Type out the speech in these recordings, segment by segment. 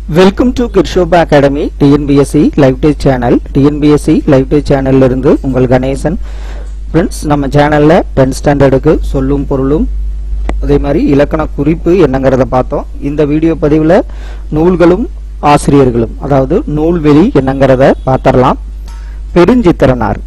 welcome to கிட்ஷோபா academy TNPSC live test channel TNPSC live test சேனல்ல இருந்து உங்கள் கணேசன் ஃப்ரெண்ட்ஸ் நம்ம சேனல்ல 10th ஸ்டாண்டர்டுக்கு சொல்லும் பொருளும் அதே மாதிரி இலக்கண குறிப்பு என்னங்கிறத பார்த்தோம் இந்த வீடியோ பதிவில் நூல்களும் ஆசிரியர்களும் அதாவது நூல்வெளி என்னங்கிறத பார்த்தரலாம் பெருஞ்சித்திரனார்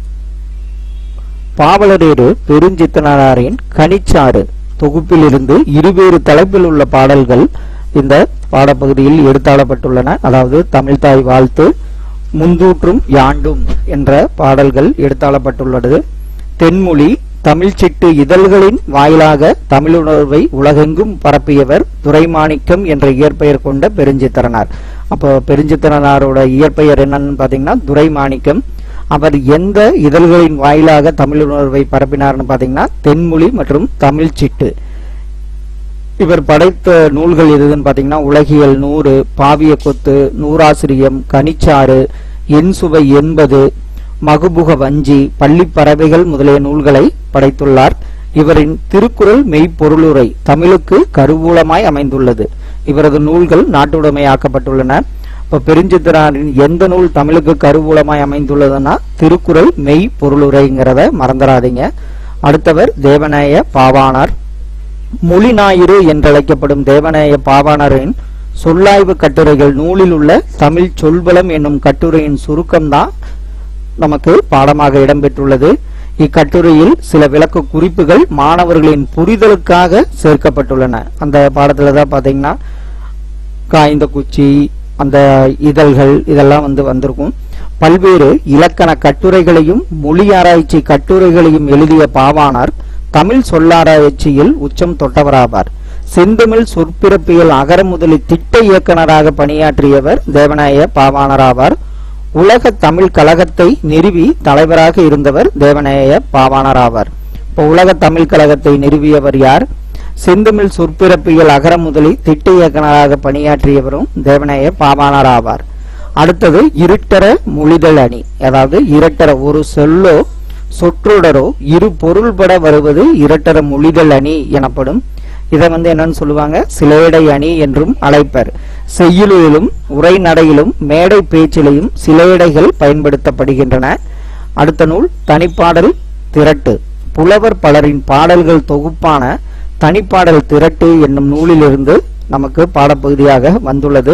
பாவலரேறு பெருஞ்சித்திரனாரின் கனிச்சாறு தொகுப்பிலிருந்து இருவேறு தலைப்பில் உள்ள பாடல்கள் இந்த பாடப்பகுதியில் எடுத்தாளப்பட்டுள்ளன அதாவது தமிழ்தாய் வாழ்த்து முந்தூற்றும் யாண்டும் என்ற பாடல்கள் எடுத்தாளப்பட்டுள்ளது தென்மொழி தமிழ்ச்சிட்டு இதழ்களின் வாயிலாக தமிழுணர்வை உலகெங்கும் பரப்பியவர் துரைமாணிக்கம் என்ற இயற்பெயர் கொண்ட பெருஞ்சித்திரனார் அப்போ பெருஞ்சித்திரனாரோட இயற்பெயர் என்னன்னு பாத்தீங்கன்னா துரைமாணிக்கம் அவர் எந்த இதழ்களின் வாயிலாக தமிழுணர்வை பரப்பினார்னு பாத்தீங்கன்னா தென்மொழி மற்றும் தமிழ்ச்சிட்டு இவர் படைத்த நூல்கள் எதுன்னு பாத்தீங்கன்னா உலகியல் நூறு பாவிய கொத்து நூறாசிரியம் கனிச்சாறு என் சுவை எண்பது மகுபுக வஞ்சி பள்ளிப் பறவைகள் முதலிய நூல்களை படைத்துள்ளார் இவரின் திருக்குறள் மெய்ப்பொருளுரை தமிழுக்கு கருவூலமாய் அமைந்துள்ளது இவரது நூல்கள் நாட்டுடைமையாக்கப்பட்டுள்ளன இப்ப பெருஞ்சித்திராரின் எந்த நூல் தமிழுக்கு கருவூலமாய் அமைந்துள்ளதுன்னா திருக்குறள் மெய் பொருளுரைங்கிறத மறந்துடாதீங்க அடுத்தவர் தேவநாய பாவாணர் மொழி ஞாயிறு என்றழைக்கப்படும் தேவநாய பாவாணரின் சொல்லாய்வு கட்டுரைகள் நூலில் உள்ள தமிழ் சொல்பலம் என்னும் கட்டுரையின் சுருக்கம்தான் நமக்கு பாடமாக இடம்பெற்றுள்ளது இக்கட்டுரையில் சில விளக்க குறிப்புகள் மாணவர்களின் புரிதலுக்காக சேர்க்கப்பட்டுள்ளன அந்த பாடத்துல தான் பாத்தீங்கன்னா காய்ந்த குச்சி அந்த இதழ்கள் இதெல்லாம் வந்து வந்திருக்கும் பல்வேறு இலக்கண கட்டுரைகளையும் மொழி ஆராய்ச்சி கட்டுரைகளையும் எழுதிய பாவாணர் தமிழ் சொல்லாராய்ச்சியில் உச்சம் தொட்டவராவார் செந்தமிழ் சொற்பிறப்பியல் அகர முதலி திட்ட இயக்குனராக பணியாற்றியவர் தேவநாய பாவாணராவார் உலக தமிழ் கழகத்தை நிறுவி தலைவராக இருந்தவர் தேவநாய பாவாணராவார் இப்போ உலக தமிழ் கழகத்தை நிறுவியவர் யார் செந்தமிழ் சொற்பிறப்பியல் அகர முதலி திட்ட இயக்குனராக பணியாற்றியவரும் தேவநாய பாவாணர் ஆவார் அடுத்தது இருட்டர மொழிதல் அணி அதாவது இரட்டர ஒரு சொல்லோ சொற்றொடரோ இரு பொருள்பட வருவது இரட்டர மொழிதல் அணி எனப்படும் இதை வந்து என்னன்னு சொல்லுவாங்க சிலேடை அணி என்றும் அழைப்பர் செய்யுளிலும் உரைநடையிலும் மேடை பேச்சிலையும் சிலேடைகள் பயன்படுத்தப்படுகின்றன அடுத்த நூல் தனிப்பாடல் திரட்டு புலவர் பலரின் பாடல்கள் தொகுப்பான தனிப்பாடல் திரட்டு என்னும் நூலிலிருந்து நமக்கு பாடப்பகுதியாக வந்துள்ளது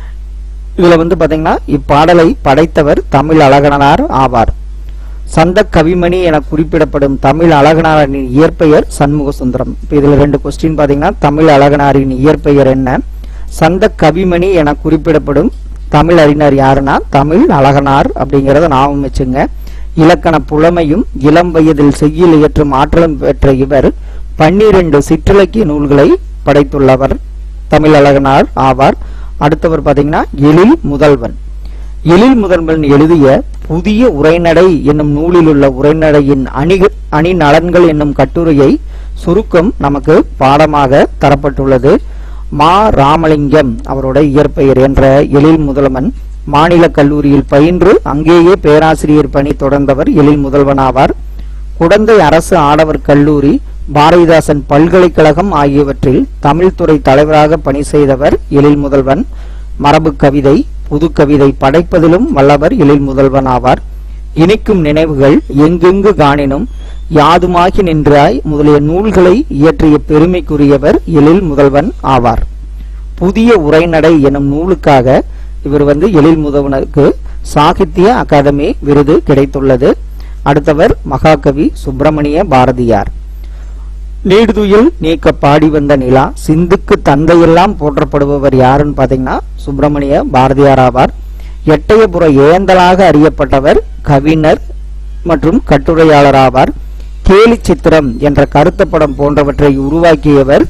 இதுல வந்து பாத்தீங்கன்னா இப்பாடலை படைத்தவர் தமிழ் அழகனார் ஆவார் சந்த கவிமணி என குறிப்பிடப்படும் தமிழ் அழகனாரின் இயற்பெயர் சண்முக சுந்தரம் இப்ப இதுல ரெண்டு கொஸ்டின் பாத்தீங்கன்னா தமிழ் அழகனாரின் இயற்பெயர் என்ன சந்த கவிமணி என குறிப்பிடப்படும் தமிழ் அறிஞர் யாருன்னா தமிழ் அழகனார் அப்படிங்கறத ஞாபகம் வச்சுங்க இலக்கண புலமையும் இளம் வயதில் செய்யில் இயற்றும் ஆற்றலும் பெற்ற இவர் பன்னிரண்டு சிற்றிலக்கிய நூல்களை படைத்துள்ளவர் தமிழ் அழகனார் ஆவார் அடுத்தவர் பாத்தீங்கன்னா எழில் முதல்வன் எழில் முதல்வன் எழுதிய புதிய உரைநடை என்னும் நூலில் உள்ள உரைநடையின் அணி அணி நலன்கள் என்னும் கட்டுரையை சுருக்கம் நமக்கு பாடமாக தரப்பட்டுள்ளது மா ராமலிங்கம் அவரோட இயற்பெயர் என்ற எழில் முதல்வன் மாநில கல்லூரியில் பயின்று அங்கேயே பேராசிரியர் பணி தொடர்ந்தவர் எழில் முதல்வன் ஆவார் குடந்தை அரசு ஆடவர் கல்லூரி பாரதிதாசன் பல்கலைக்கழகம் ஆகியவற்றில் தமிழ்துறை தலைவராக பணி செய்தவர் எழில் முதல்வன் மரபு கவிதை புது கவிதை படைப்பதிலும் வல்லவர் எழில் முதல்வன் ஆவார் இனிக்கும் நினைவுகள் எங்கெங்கு காணினும் யாதுமாகி நின்றாய் முதலிய நூல்களை இயற்றிய பெருமைக்குரியவர் எழில் முதல்வன் ஆவார் புதிய உரைநடை எனும் நூலுக்காக இவர் வந்து எழில் முதல்வனுக்கு சாகித்ய அகாதமி விருது கிடைத்துள்ளது அடுத்தவர் மகாகவி சுப்பிரமணிய பாரதியார் நீடுதுயில் நீக்க பாடி வந்த நிலா சிந்துக்கு தந்தையெல்லாம் போற்றப்படுபவர் யாருன்னு பாத்தீங்கன்னா சுப்பிரமணிய பாரதியார் ஆவார் எட்டயபுர ஏந்தலாக அறியப்பட்டவர் கவிஞர் மற்றும் கட்டுரையாளர் ஆவார் கேலி சித்திரம் என்ற கருத்த படம் போன்றவற்றை உருவாக்கியவர்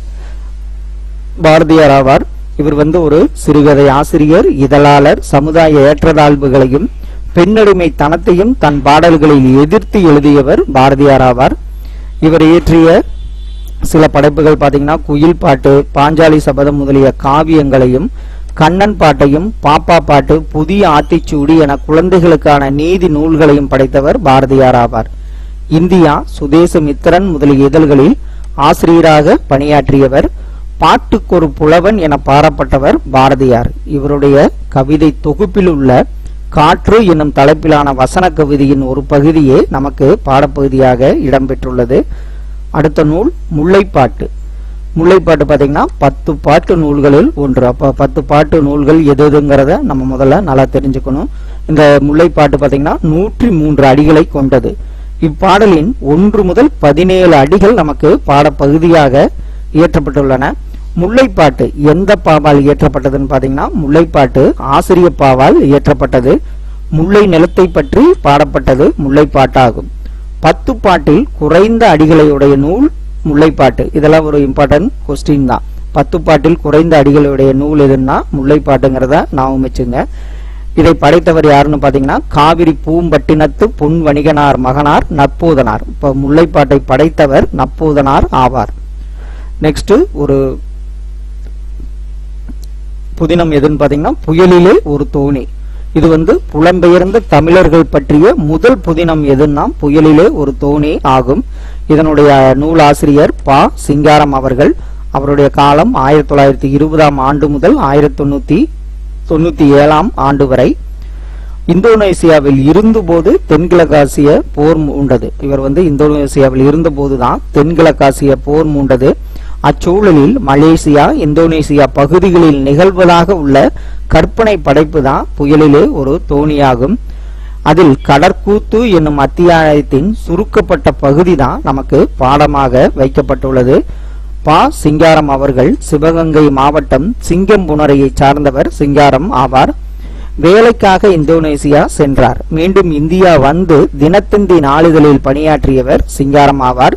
பாரதியார் ஆவார் இவர் வந்து ஒரு சிறுகதை ஆசிரியர் இதழாளர் சமுதாய ஏற்றத்தாழ்வுகளையும் பெண்ணடிமை தனத்தையும் தன் பாடல்களில் எதிர்த்து எழுதியவர் பாரதியார் ஆவார் இவர் இயற்றிய சில படைப்புகள் பாத்தீங்கன்னா குயில் பாட்டு பாஞ்சாலி சபதம் முதலிய காவியங்களையும் கண்ணன் பாட்டையும் பாப்பா பாட்டு புதிய ஆத்திச்சூடி என குழந்தைகளுக்கான நீதி நூல்களையும் படைத்தவர் பாரதியார் ஆவார் இந்தியா சுதேசமித்திரன் முதலிய இதழ்களில் ஆசிரியராக பணியாற்றியவர் பாட்டுக்கொரு புலவன் என பாடப்பட்டவர் பாரதியார் இவருடைய கவிதை தொகுப்பில் உள்ள காற்று என்னும் தலைப்பிலான வசன கவிதையின் ஒரு பகுதியே நமக்கு பாடப்பகுதியாக இடம்பெற்றுள்ளது அடுத்த நூல் முல்லைப்பாட்டு முல்லைப்பாட்டு பார்த்தீங்கன்னா பத்து பாட்டு நூல்களில் ஒன்று அப்போ பத்து பாட்டு நூல்கள் எது எதுங்கிறத நம்ம முதல்ல நல்லா தெரிஞ்சுக்கணும் இந்த முல்லைப்பாட்டு பார்த்தீங்கன்னா நூற்றி மூன்று அடிகளை கொண்டது இப்பாடலின் ஒன்று முதல் பதினேழு அடிகள் நமக்கு பாடப்பகுதியாக இயற்றப்பட்டுள்ளன முல்லைப்பாட்டு எந்த பாவால் இயற்றப்பட்டதுன்னு பார்த்தீங்கன்னா முல்லைப்பாட்டு ஆசிரிய பாவால் இயற்றப்பட்டது முல்லை நிலத்தை பற்றி பாடப்பட்டது முல்லைப்பாட்டாகும் பத்து பாட்டில் குறைந்த அடிகளையுடைய நூல் முல்லைப்பாட்டு இதெல்லாம் ஒரு இம்பார்ட்டன்ட் கொஸ்டின் தான் பத்து பாட்டில் குறைந்த அடிகளுடைய நூல் எதுன்னா முல்லைப்பாட்டுங்கிறத ஞாபகம் வச்சுங்க இதை படைத்தவர் யாருன்னு பாத்தீங்கன்னா காவிரி பூம்பட்டினத்து பொன் வணிகனார் மகனார் நப்பூதனார் இப்ப முல்லைப்பாட்டை படைத்தவர் நப்பூதனார் ஆவார் நெக்ஸ்ட் ஒரு புதினம் எதுன்னு பாத்தீங்கன்னா புயலிலே ஒரு தோணி இது வந்து புலம்பெயர்ந்த தமிழர்கள் பற்றிய முதல் புதினம் எதுன்னா புயலிலே ஒரு தோணி ஆகும் இதனுடைய நூலாசிரியர் பா சிங்காரம் அவர்கள் அவருடைய காலம் ஆயிரத்தி தொள்ளாயிரத்தி இருபதாம் ஆண்டு முதல் ஆயிரத்தி தொண்ணூத்தி தொண்ணூத்தி ஏழாம் ஆண்டு வரை இந்தோனேசியாவில் இருந்தபோது தென்கிழக்காசிய போர் மூண்டது இவர் வந்து இந்தோனேசியாவில் இருந்தபோதுதான் தென்கிழக்காசிய போர் மூண்டது அச்சூழலில் மலேசியா இந்தோனேசியா பகுதிகளில் நிகழ்வதாக உள்ள கற்பனை படைப்பு தான் புயலிலே ஒரு தோணியாகும் அதில் கடற்கூத்து என்னும் அத்தியாயத்தின் சுருக்கப்பட்ட பகுதி தான் நமக்கு பாடமாக வைக்கப்பட்டுள்ளது பா சிங்காரம் அவர்கள் சிவகங்கை மாவட்டம் சிங்கம்புணரையை சார்ந்தவர் சிங்காரம் ஆவார் வேலைக்காக இந்தோனேசியா சென்றார் மீண்டும் இந்தியா வந்து தினத்தந்தி நாளிதழில் பணியாற்றியவர் சிங்காரம் ஆவார்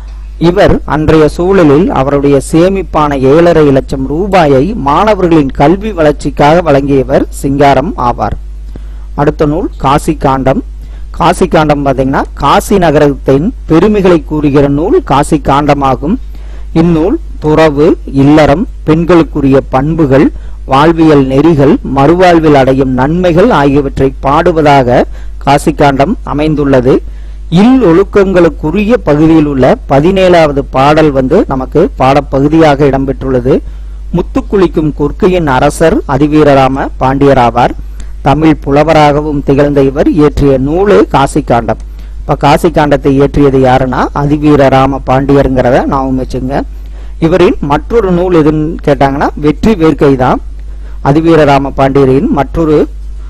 இவர் அன்றைய சூழலில் அவருடைய சேமிப்பான ஏழரை லட்சம் ரூபாயை மாணவர்களின் கல்வி வளர்ச்சிக்காக வழங்கியவர் சிங்காரம் ஆவார் அடுத்த நூல் காசி காண்டம் காசி காண்டம் பார்த்தீங்கன்னா காசி நகரத்தின் பெருமைகளை கூறுகிற நூல் காசி காண்டமாகும் இந்நூல் துறவு இல்லறம் பெண்களுக்குரிய பண்புகள் வாழ்வியல் நெறிகள் மறுவாழ்வில் அடையும் நன்மைகள் ஆகியவற்றை பாடுவதாக காசி காண்டம் அமைந்துள்ளது இல் ஒழுக்கங்களுக்குரிய பகுதியில் உள்ள பதினேழாவது பாடல் வந்து நமக்கு பாடப்பகுதியாக இடம்பெற்றுள்ளது முத்துக்குளிக்கும் கொற்கையின் அரசர் அதிவீரராம பாண்டியராவார் தமிழ் புலவராகவும் திகழ்ந்த இவர் இயற்றிய நூலு காசி காண்டம் இப்ப காசி காண்டத்தை இயற்றியது யாருன்னா அதிவீர ராம பாண்டியருங்கிறத ஞாபகம் வச்சுங்க இவரின் மற்றொரு நூல் எதுன்னு கேட்டாங்கன்னா வெற்றி வேர்க்கை தான் அதிவீர ராம பாண்டியரின் மற்றொரு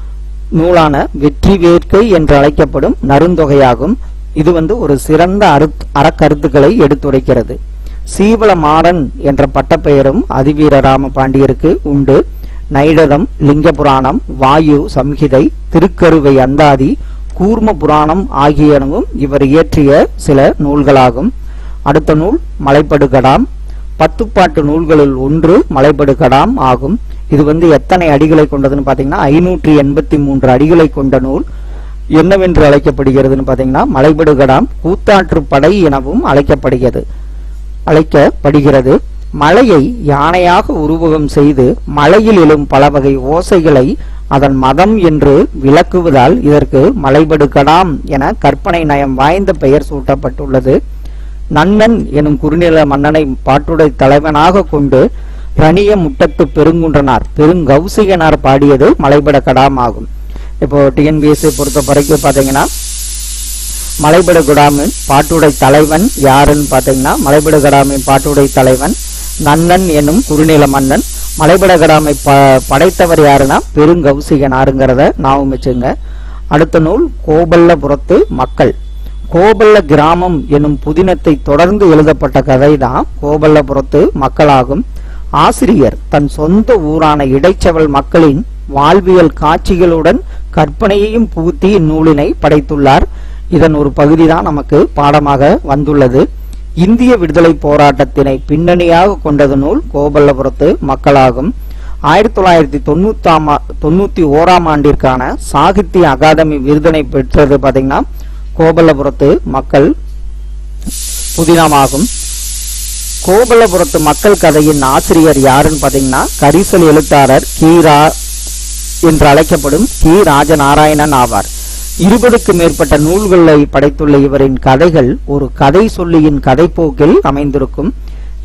நூலான வெற்றி வேர்க்கை என்று அழைக்கப்படும் நருந்தொகையாகும் இது வந்து ஒரு சிறந்த அருத் அறக்கருத்துக்களை எடுத்துரைக்கிறது சீவல மாறன் என்ற பட்டப்பெயரும் அதிவீர ராம பாண்டியருக்கு உண்டு நைடதம் லிங்க புராணம் வாயு சம்ஹிதை திருக்கருவை அந்தாதி கூர்ம புராணம் ஆகியனவும் இவர் இயற்றிய சில நூல்களாகும் அடுத்த நூல் மலைப்படுகடாம் பத்துப்பாட்டு நூல்களில் ஒன்று மலைப்படுகடாம் ஆகும் இது வந்து எத்தனை அடிகளை கொண்டதுன்னு பாத்தீங்கன்னா ஐநூற்றி எண்பத்தி மூன்று அடிகளை கொண்ட நூல் என்னவென்று அழைக்கப்படுகிறதுன்னு பாத்தீங்கன்னா மலைபடுகடாம் கூத்தாற்று படை எனவும் அழைக்கப்படுகிறது அழைக்கப்படுகிறது மலையை யானையாக உருவகம் செய்து மலையில் எழும் பல வகை ஓசைகளை அதன் மதம் என்று விளக்குவதால் இதற்கு மலைபடுகடாம் என கற்பனை நயம் வாய்ந்த பெயர் சூட்டப்பட்டுள்ளது நன்னன் எனும் குறுநில மன்னனை பாட்டுடை தலைவனாக கொண்டு ரணிய முட்டத்து பெருங்குன்றனார் பெருங்கௌசிகனார் பாடியது மலைபடகடாம் ஆகும் இப்போ டிஎன்பிஎஸ்சி பொறுத்த வரைக்கும் பாத்தீங்கன்னா மலைபடுகுடாமின் பாட்டுடை தலைவன் யாருன்னு பாத்தீங்கன்னா மலைபடுகடாமின் பாட்டுடை தலைவன் நன்னன் என்னும் குறுநில மன்னன் மலைபடகடாமை ப படைத்தவர் யாருன்னா பெருங்கௌசிகனாருங்கிறத ஞாபகம் வச்சுங்க அடுத்த நூல் கோபல்லபுரத்து மக்கள் கோபல்ல கிராமம் என்னும் புதினத்தை தொடர்ந்து எழுதப்பட்ட கதை தான் கோபல்லபுரத்து மக்களாகும் ஆசிரியர் தன் சொந்த ஊரான இடைச்சவல் மக்களின் வாழ்வியல் காட்சிகளுடன் கற்பனையையும் புகுத்தி இந்நூலினை படைத்துள்ளார் இதன் ஒரு பகுதி தான் நமக்கு பாடமாக வந்துள்ளது இந்திய விடுதலை போராட்டத்தினை பின்னணியாக கொண்டது நூல் கோபல்லபுரத்து மக்களாகும் ஆயிரத்தி தொள்ளாயிரத்தி தொண்ணூத்தாம் ஆ- தொண்ணூத்தி ஓராம் ஆண்டிற்கான சாகித்ய அகாதமி விருதினை பெற்றது பாத்தீங்கன்னா கோபல்லபுரத்து மக்கள் புதினமாகும் கோபல்லபுரத்து மக்கள் கதையின் ஆசிரியர் யாருன்னு பாத்தீங்கன்னா கரிசல் எழுத்தாளர் கீரா என்று அழைக்கப்படும் கி ராஜநாராயணன் ஆவார் இருபதுக்கு மேற்பட்ட நூல்களை படைத்துள்ள இவரின் கதைகள் ஒரு கதை சொல்லியின் கதைப்போக்கில் அமைந்திருக்கும்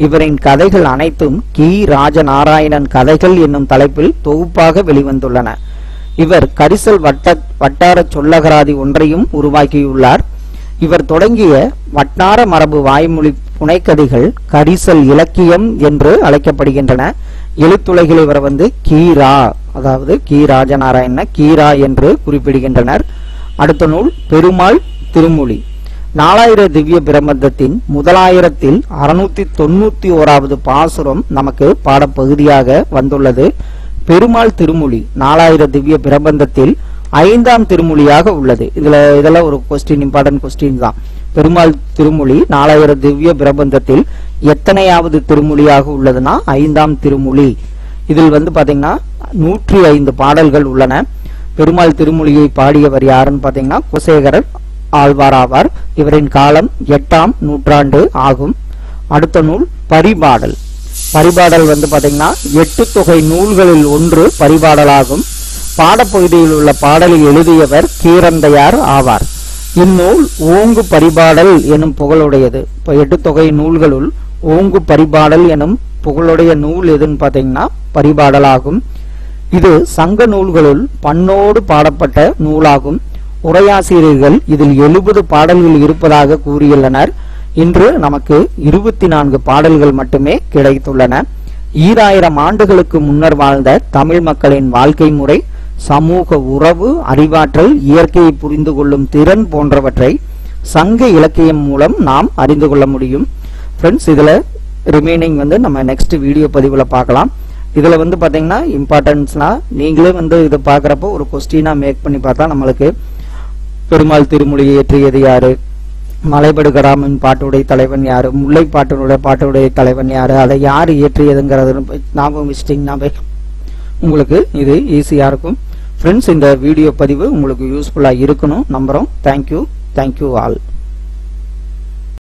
இவரின் கதைகள் அனைத்தும் கி ராஜநாராயணன் கதைகள் என்னும் தலைப்பில் தொகுப்பாக வெளிவந்துள்ளன இவர் கரிசல் வட்ட வட்டார சொல்லகராதி ஒன்றையும் உருவாக்கியுள்ளார் இவர் தொடங்கிய வட்டார மரபு வாய்மொழி புனைக்கதைகள் கரிசல் இலக்கியம் என்று அழைக்கப்படுகின்றன எழுத்துலகில் இவர் வந்து கீரா அதாவது கி ராஜநாராயண கீரா என்று குறிப்பிடுகின்றனர் அடுத்த நூல் பெருமாள் திருமொழி நாலாயிர திவ்ய பிரபந்தத்தின் முதலாயிரத்தில் அறுநூத்தி தொண்ணூத்தி ஓராவது பாசுரம் நமக்கு பாடப்பகுதியாக வந்துள்ளது பெருமாள் திருமொழி நாலாயிர திவ்ய பிரபந்தத்தில் ஐந்தாம் திருமொழியாக உள்ளது இதுல இதெல்லாம் ஒரு கொஸ்டின் இம்பார்ட்டன்ட் கொஸ்டின் தான் பெருமாள் திருமொழி நாலாயிர திவ்ய பிரபந்தத்தில் எத்தனையாவது திருமொழியாக உள்ளதுன்னா ஐந்தாம் திருமொழி இதில் வந்து பாத்தீங்கன்னா நூற்றி ஐந்து பாடல்கள் உள்ளன பெருமாள் திருமொழியை பாடியவர் யாருன்னு பாத்தீங்கன்னா குசேகரர் ஆழ்வார் ஆவார் இவரின் காலம் எட்டாம் நூற்றாண்டு ஆகும் அடுத்த நூல் பரிபாடல் பரிபாடல் வந்து பாத்தீங்கன்னா எட்டு தொகை நூல்களில் ஒன்று பரிபாடலாகும் பாடப்பகுதியில் உள்ள பாடலை எழுதியவர் கீரந்தையார் ஆவார் இந்நூல் ஓங்கு பரிபாடல் எனும் புகழுடையது இப்ப எட்டு தொகை நூல்களுள் ஓங்கு பரிபாடல் எனும் புகழுடைய நூல் எதுன்னு பாத்தீங்கன்னா பரிபாடலாகும் இது சங்க நூல்களுள் பண்ணோடு பாடப்பட்ட நூலாகும் உரையாசிரியர்கள் இதில் எழுபது பாடல்கள் இருப்பதாக கூறியுள்ளனர் இன்று நமக்கு இருபத்தி நான்கு பாடல்கள் மட்டுமே கிடைத்துள்ளன ஈராயிரம் ஆண்டுகளுக்கு முன்னர் வாழ்ந்த தமிழ் மக்களின் வாழ்க்கை முறை சமூக உறவு அறிவாற்றல் இயற்கையை புரிந்து கொள்ளும் திறன் போன்றவற்றை சங்க இலக்கியம் மூலம் நாம் அறிந்து கொள்ள முடியும் ஃப்ரெண்ட்ஸ் இதுல ரிமைனிங் வந்து நம்ம நெக்ஸ்ட் வீடியோ பதிவுல பார்க்கலாம் இதுல வந்து பாத்தீங்கன்னா இம்பார்ட்டன்ஸ்னா நீங்களே வந்து இதை பாக்குறப்போ ஒரு கொஸ்டினா மேக் பண்ணி பார்த்தா நம்மளுக்கு பெருமாள் திருமொழியை இயற்றியது யாரு மலைபடு கராமின் பாட்டுடைய தலைவன் யாரு முல்லை பாட்டினுடைய பாட்டுடைய தலைவன் யாரு அதை யார் இயற்றியதுங்கிறது ஞாபகம் வச்சிட்டிங்கன்னா உங்களுக்கு இது ஈஸியா இருக்கும் ஃப்ரெண்ட்ஸ் இந்த வீடியோ பதிவு உங்களுக்கு யூஸ்ஃபுல்லா இருக்கணும் நம்புறோம் தேங்க்யூ தேங்க்யூ ஆல்